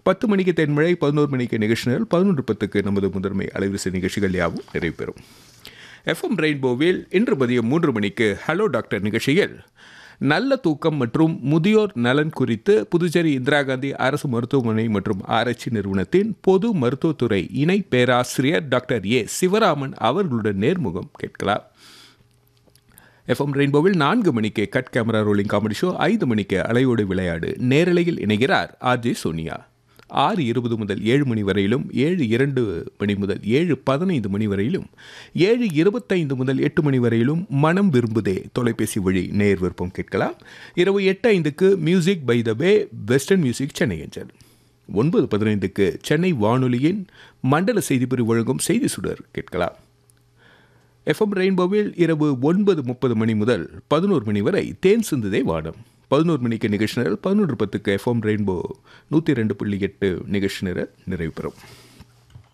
பத்து மணிக்கு தென்மழை பதினோரு மணிக்கு நிகழ்ச்சிகள் பதினொன்று பத்துக்கு நமது முதன்மை அலைவரிசை நிகழ்ச்சிகள் யாவும் நிறைவு பெறும் எஃப்எம் ரெயின்போவில் இன்று மதியம் மூன்று மணிக்கு ஹலோ டாக்டர் நிகழ்ச்சியில் நல்ல தூக்கம் மற்றும் முதியோர் நலன் குறித்து புதுச்சேரி இந்திரா காந்தி அரசு மருத்துவமனை மற்றும் ஆராய்ச்சி நிறுவனத்தின் பொது மருத்துவத்துறை இணை பேராசிரியர் டாக்டர் ஏ சிவராமன் அவர்களுடன் நேர்முகம் கேட்கலாம் எஃப்எம் ரெயின்போவில் நான்கு மணிக்கு cut camera rolling comedy show ஐந்து மணிக்கு அலையோடு விளையாடு நேரலையில் இணைகிறார் ஆர்ஜே சோனியா ஆறு இருபது முதல் ஏழு மணி வரையிலும் ஏழு இரண்டு மணி முதல் ஏழு பதினைந்து மணி வரையிலும் ஏழு இருபத்தைந்து முதல் எட்டு மணி வரையிலும் மனம் விரும்புதே தொலைபேசி வழி நேர் விருப்பம் கேட்கலாம் இரவு எட்டு ஐந்துக்கு music by the way western music Chennai அஞ்சல் ஒன்பது பதினைந்துக்கு சென்னை வானொலியின் மண்டல செய்திப்பிரிவு வழங்கும் செய்தி சுடர் கேட்கலாம் எஃப்எம் ரெயின்போவில் இரவு ஒன்பது முப்பது மணி முதல் பதினோரு மணி வரை தேன் சிந்துதே வானம் பதினோரு மணிக்கு நிகழ்ச்சி நிரல் பதினொன்று பத்துக்கு எஃப்எம் ரெயின்போ நூற்றி ரெண்டு புள்ளி எட்டு நிகழ்ச்சி நிரல் நிறைவு பெறும்